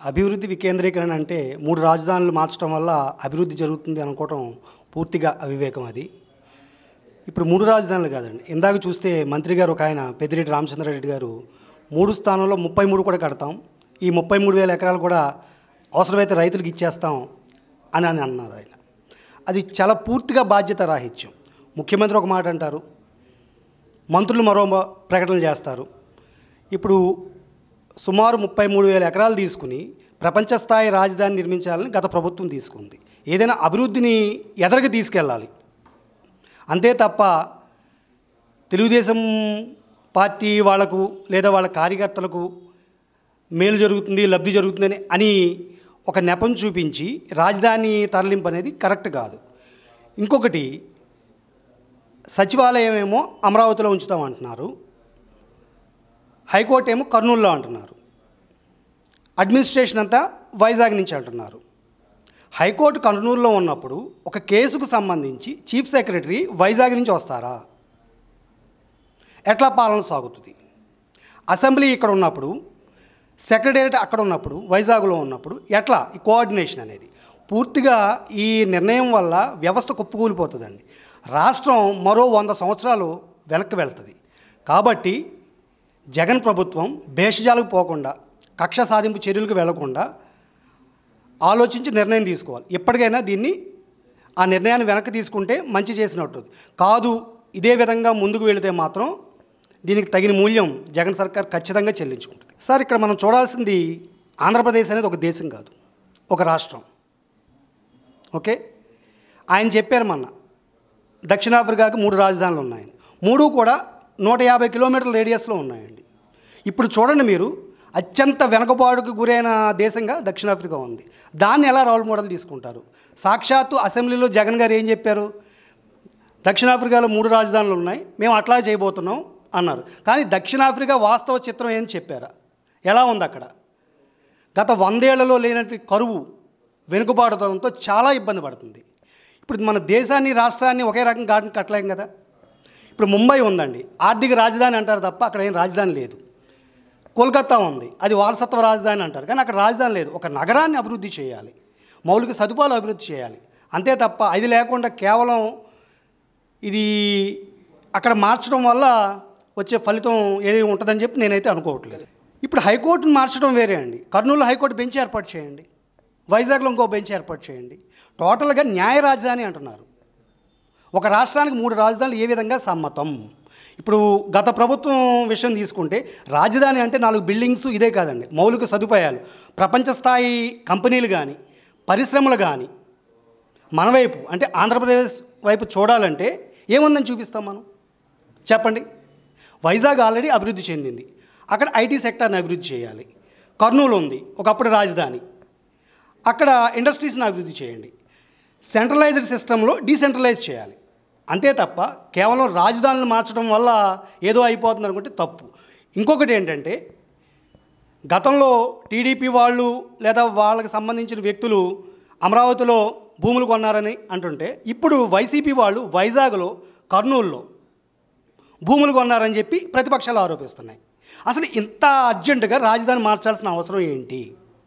అభివృద్ధి వికేంద్రీకరణ అంటే మూడు రాజధానులు మార్చడం వల్ల అభివృద్ధి జరుగుతుంది అనుకోవటం పూర్తిగా అవివేకం అది ఇప్పుడు మూడు రాజధానులు కాదండి ఇందాక చూస్తే మంత్రి గారు ఒక ఆయన పెద్దిరెడ్డి రామచంద్రారెడ్డి గారు మూడు స్థానంలో ముప్పై మూడు కూడా కడతాం ఈ ముప్పై మూడు వేల ఎకరాలు కూడా అవసరమైతే రైతులకు ఇచ్చేస్తాం అని అని అన్నారు ఆయన అది చాలా పూర్తిగా బాధ్యత రాహిత్యం ముఖ్యమంత్రి ఒక మాట అంటారు మంత్రులు మరో మ- ప్రకటనలు చేస్తారు ఇప్పుడు సుమారు ముప్పై మూడు వేల ఎకరాలు తీసుకుని ప్రపంచ స్థాయి రాజధాని నిర్మించాలని గత ప్రభుత్వం తీసుకుంది ఏదైనా అభివృద్ధిని ఎదరికి తీసుకెళ్ళాలి అంతే తప్ప తెలుగుదేశం పార్టీ వాళ్లకు లేదా వాళ్ళ కార్యకర్తలకు మేలు జరుగుతుంది లబ్ధి జరుగుతుందని అని ఒక నెపం చూపించి రాజధాని తరలింపు అనేది కరెక్ట్ కాదు ఇంకొకటి సచివాలయం ఏమో అమరావతిలో ఉంచుతామంటున్నారు హైకోర్టు ఏమో కర్నూలులో అంటున్నారు అడ్మినిస్ట్రేషన్ అంతా వైజాగ్ నుంచి అంటున్నారు హైకోర్టు కర్నూలులో ఉన్నప్పుడు ఒక కేసుకు సంబంధించి చీఫ్ సెక్రటరీ వైజాగ్ నుంచి వస్తారా ఎట్లా పాలన సాగుతుంది అసెంబ్లీ ఇక్కడ ఉన్నప్పుడు సెక్రటేరియట్ అక్కడ ఉన్నప్పుడు వైజాగ్లో ఉన్నప్పుడు ఎట్లా ఈ కోఆర్డినేషన్ అనేది పూర్తిగా ఈ నిర్ణయం వల్ల వ్యవస్థ కుప్పకూలిపోతుందండి రాష్ట్రం మరో వంద సంవత్సరాలు వెనక్కి వెళ్తుంది కాబట్టి జగన్ ప్రభుత్వం భేషజాలకు పోకుండా కక్ష సాధింపు చర్యలకు వెళ్లకుండా ఆలోచించి నిర్ణయం తీసుకోవాలి ఎప్పటికైనా దీన్ని ఆ నిర్ణయాన్ని వెనక్కి తీసుకుంటే మంచి చేసినట్టు కాదు ఇదే విధంగా ముందుకు వెళితే మాత్రం దీనికి తగిన మూల్యం జగన్ సర్కార్ ఖచ్చితంగా చెల్లించుకుంటుంది సార్ ఇక్కడ మనం చూడాల్సింది ఆంధ్రప్రదేశ్ అనేది ఒక దేశం కాదు ఒక రాష్ట్రం ఓకే ఆయన చెప్పారు మొన్న దక్షిణాఫ్రికాకి మూడు రాజధానులు ఉన్నాయని మూడు కూడా నూట యాభై కిలోమీటర్ల రేడియస్లో ఉన్నాయండి ఇప్పుడు చూడండి మీరు అత్యంత వెనకబాటుకు గురైన దేశంగా దక్షిణాఫ్రికా ఉంది దాన్ని ఎలా రోల్ మోడల్ తీసుకుంటారు సాక్షాత్తు అసెంబ్లీలో జగన్ గారు ఏం చెప్పారు దక్షిణాఫ్రికాలో మూడు రాజధానులు ఉన్నాయి మేము అట్లా చేయబోతున్నాం అన్నారు కానీ దక్షిణాఫ్రికా వాస్తవ చిత్రం ఏం చెప్పారా ఎలా ఉంది అక్కడ గత వందేళ్లలో లేనటువంటి కరువు వెనుకబాటుతనంతో చాలా ఇబ్బంది పడుతుంది ఇప్పుడు మన దేశాన్ని రాష్ట్రాన్ని ఒకే రకంగా గాడిని కట్టలేం కదా ఇప్పుడు ముంబై ఉందండి ఆర్థిక రాజధాని అంటారు తప్ప అక్కడ ఏం రాజధాని లేదు కోల్కతా ఉంది అది వారసత్వ రాజధాని అంటారు కానీ అక్కడ రాజధాని లేదు ఒక నగరాన్ని అభివృద్ధి చేయాలి మౌలిక సదుపాయాలు అభివృద్ధి చేయాలి అంతే తప్ప అది లేకుండా కేవలం ఇది అక్కడ మార్చడం వల్ల వచ్చే ఫలితం ఏది ఉంటుందని చెప్పి నేనైతే అనుకోవట్లేదు ఇప్పుడు హైకోర్టును మార్చడం వేరే అండి కర్నూలు హైకోర్టు బెంచ్ ఏర్పాటు చేయండి వైజాగ్లో ఇంకో బెంచ్ ఏర్పాటు చేయండి టోటల్గా న్యాయ రాజధాని అంటున్నారు ఒక రాష్ట్రానికి మూడు రాజధానులు ఏ విధంగా సమ్మతం ఇప్పుడు గత ప్రభుత్వం విషయం తీసుకుంటే రాజధాని అంటే నాలుగు బిల్డింగ్స్ ఇదే కాదండి మౌలిక సదుపాయాలు ప్రపంచ స్థాయి కంపెనీలు కానీ పరిశ్రమలు కానీ మన వైపు అంటే ఆంధ్రప్రదేశ్ వైపు చూడాలంటే ఏముందని చూపిస్తాం మనం చెప్పండి వైజాగ్ ఆల్రెడీ అభివృద్ధి చెందింది అక్కడ ఐటీ సెక్టార్ని అభివృద్ధి చేయాలి కర్నూలు ఉంది ఒకప్పుడు రాజధాని అక్కడ ఇండస్ట్రీస్ని అభివృద్ధి చేయండి సెంట్రలైజ్డ్ సిస్టంలో డీసెంట్రలైజ్ చేయాలి అంతే తప్ప కేవలం రాజధానులు మార్చడం వల్ల ఏదో అయిపోతుంది అనుకుంటే తప్పు ఇంకొకటి ఏంటంటే గతంలో టీడీపీ వాళ్ళు లేదా వాళ్ళకి సంబంధించిన వ్యక్తులు అమరావతిలో భూములు కొన్నారని అంటుంటే ఇప్పుడు వైసీపీ వాళ్ళు వైజాగ్లో కర్నూలులో భూములు కొన్నారని చెప్పి ప్రతిపక్షాలు ఆరోపిస్తున్నాయి అసలు ఇంత అర్జెంటుగా రాజధాని మార్చాల్సిన అవసరం ఏంటి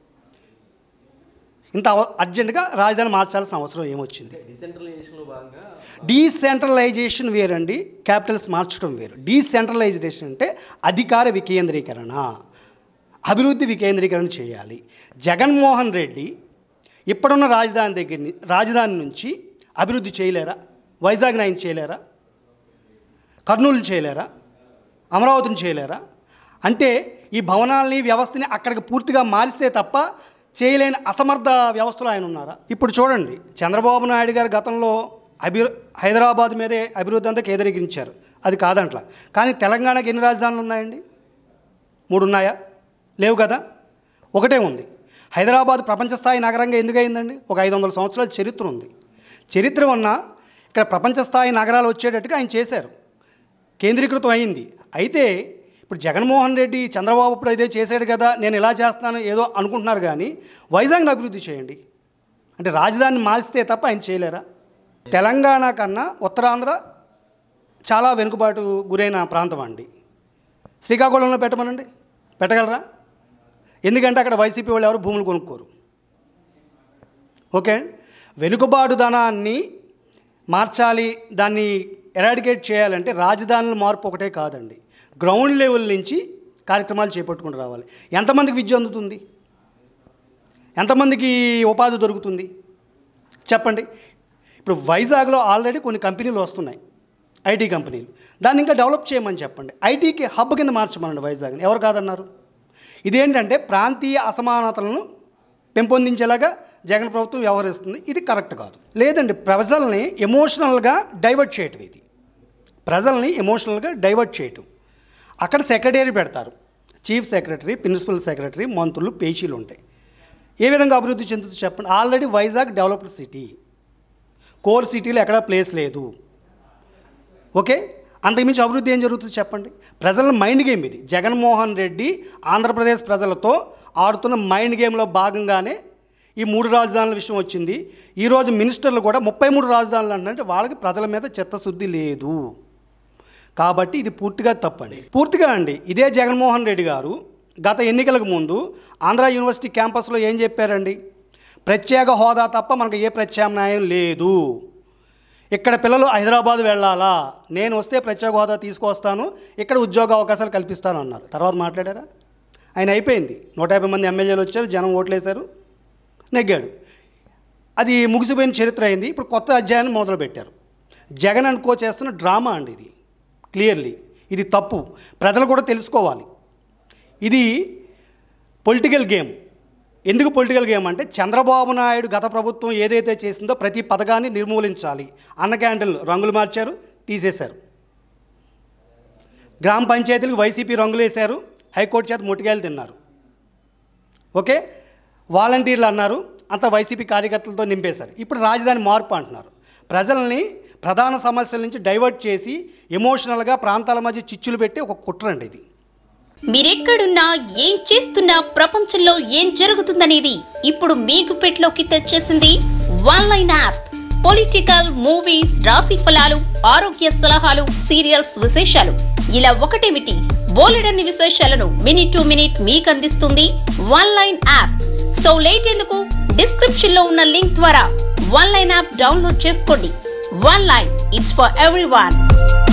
ఇంత అవ- అర్జెంటుగా రాజధాని మార్చాల్సిన అవసరం ఏమొచ్చింది డిసెంట్రలైజేషన్లో భాగంగా డీసెంట్రలైజేషన్ వేరండి క్యాపిటల్స్ మార్చడం వేరు డీసెంట్రలైజేషన్ అంటే అధికార వికేంద్రీకరణ అభివృద్ధి వికేంద్రీకరణ చేయాలి జగన్మోహన్ రెడ్డి ఇప్పుడున్న రాజధాని దగ్గర ని- రాజధాని నుంచి అభివృద్ధి చేయలేరా వైజాగ్ని ఆయన చేయలేరా కర్నూలు చేయలేరా అమరావతిని చేయలేరా అంటే ఈ భవనాల్ని వ్యవస్థని అక్కడికి పూర్తిగా మారిస్తే తప్ప చేయలేని అసమర్థ వ్యవస్థలో ఆయన ఉన్నారా ఇప్పుడు చూడండి చంద్రబాబు నాయుడు గారు గతంలో అభి హైదరాబాద్ మీదే అభివృద్ధి అంతా కేంద్రీకరించారు అది కాదంట్లా కానీ తెలంగాణకి ఎన్ని రాజధానులు ఉన్నాయండి మూడు ఉన్నాయా లేవు కదా ఒకటే ఉంది హైదరాబాద్ ప్రపంచ స్థాయి నగరంగా ఎందుకు అయిందండి ఒక ఐదు వందల సంవత్సరాల చరిత్ర ఉంది చరిత్ర ఉన్న ఇక్కడ ప్రపంచ స్థాయి నగరాలు వచ్చేటట్టుగా ఆయన చేశారు కేంద్రీకృతం అయింది అయితే ఇప్పుడు జగన్మోహన్ రెడ్డి చంద్రబాబు ఇప్పుడు ఇదే చేశాడు కదా నేను ఇలా చేస్తాను ఏదో అనుకుంటున్నారు కానీ వైజాగ్ని అభివృద్ధి చేయండి అంటే రాజధానిని మారిస్తే తప్ప ఆయన చేయలేరా తెలంగాణ కన్నా ఉత్తరాంధ్ర చాలా వెనుకబాటు గురైన ప్రాంతం అండి శ్రీకాకుళంలో పెట్టమనండి పెట్టగలరా ఎందుకంటే అక్కడ వైసీపీ వాళ్ళు ఎవరు భూములు కొనుక్కోరు ఓకే వెనుకబాటుదనాన్ని మార్చాలి దాన్ని ఎరాడికేట్ చేయాలంటే రాజధానుల మార్పు ఒకటే కాదండి గ్రౌండ్ లెవెల్ నుంచి కార్యక్రమాలు చేపట్టుకుంటూ రావాలి ఎంతమందికి విద్య అందుతుంది ఎంతమందికి ఉపాధి దొరుకుతుంది చెప్పండి ఇప్పుడు వైజాగ్లో ఆల్రెడీ కొన్ని కంపెనీలు వస్తున్నాయి ఐటీ కంపెనీలు దాన్ని ఇంకా డెవలప్ చేయమని చెప్పండి ఐటీకి హబ్ కింద మార్చమనండి వైజాగ్ని ఎవరు కాదన్నారు ఇదేంటంటే ప్రాంతీయ అసమానతలను పెంపొందించేలాగా జగన్ ప్రభుత్వం వ్యవహరిస్తుంది ఇది కరెక్ట్ కాదు లేదండి ప్రజల్ని ఎమోషనల్గా డైవర్ట్ చేయటం ఇది ప్రజల్ని ఎమోషనల్గా డైవర్ట్ చేయటం అక్కడ సెక్రటరీ పెడతారు చీఫ్ సెక్రటరీ ప్రిన్సిపల్ సెక్రటరీ మంత్రులు పేషీలు ఉంటాయి ఏ విధంగా అభివృద్ధి చెందుతుందో చెప్పండి already Vizag developed city core సిటీలో ఎక్కడా ప్లేస్ లేదు ఓకే అంతకుమించి అభివృద్ధి ఏం జరుగుతుంది చెప్పండి ప్రజల మైండ్ గేమ్ ఇది జగన్మోహన్ రెడ్డి ఆంధ్రప్రదేశ్ ప్రజలతో ఆడుతున్న మైండ్ గేమ్లో భాగంగానే ఈ మూడు రాజధానుల విషయం వచ్చింది ఈరోజు మినిస్టర్లు కూడా ముప్పై మూడు రాజధానులు అంటే వాళ్ళకి ప్రజల మీద చిత్తశుద్ధి లేదు కాబట్టి ఇది పూర్తిగా తప్పండి పూర్తిగా అండి ఇదే జగన్మోహన్ రెడ్డి గారు గత ఎన్నికలకు ముందు ఆంధ్ర యూనివర్సిటీ క్యాంపస్లో ఏం చెప్పారండి ప్రత్యేక హోదా తప్ప మనకు ఏ ప్రత్యామ్నాయం లేదు ఇక్కడ పిల్లలు హైదరాబాద్ వెళ్ళాలా నేను వస్తే ప్రత్యేక హోదా తీసుకొస్తాను ఇక్కడ ఉద్యోగ అవకాశాలు కల్పిస్తాను అన్నారు తర్వాత మాట్లాడారా ఆయన అయిపోయింది నూట యాభై మంది ఎమ్మెల్యేలు వచ్చారు జనం ఓట్లేశారు నెగ్గాడు అది ముగిసిపోయిన చరిత్ర అయింది ఇప్పుడు కొత్త అధ్యాయాన్ని మొదలుపెట్టారు జగన్ అనుకో చేస్తున్న డ్రామా అండి ఇది క్లియర్లీ ఇది తప్పు ప్రజలు కూడా తెలుసుకోవాలి ఇది పొలిటికల్ గేమ్ ఎందుకు పొలిటికల్ గేమ్ అంటే చంద్రబాబు నాయుడు గత ప్రభుత్వం ఏదైతే చేసిందో ప్రతి పథకాన్ని నిర్మూలించాలి అన్న క్యాంటీన్లు రంగులు మార్చారు తీసేశారు గ్రామ పంచాయతీలకు వైసీపీ రంగులు వేశారు హైకోర్టు చేత ముట్టికాయలు తిన్నారు ఓకే వాలంటీర్లు అన్నారు అంత వైసీపీ కార్యకర్తలతో నింపేశారు ఇప్పుడు రాజధాని మార్పు అంటున్నారు ప్రజల్ని ప్రధాన సమస్యల నుంచి డైవర్ట్ చేసి ఎమోషనల్గా ప్రాంతాల మధ్య చిచ్చులు పెట్టి ఒక కుట్రండి ఇది మీరెక్కడున్నా ఏం చేస్తున్నా ప్రపంచంలో ఏం జరుగుతుందనేది ఇప్పుడు మీకు పెట్లోకి తెచ్చేసింది one line app political movies రాశి ఫలాలు ఆరోగ్య సలహాలు సీరియల్స్ విశేషాలు ఇలా ఒకటేమిటి బోలెడన్ని విశేషాలను మినిట్ టు మినిట్ మీకు అందిస్తుంది one line app so late ఎందుకు డిస్క్రిప్షన్ లో ఉన్న లింక్ ద్వారా వన్ లైన్ యాప్ డౌన్లోడ్ చేసుకోండి one line it's for every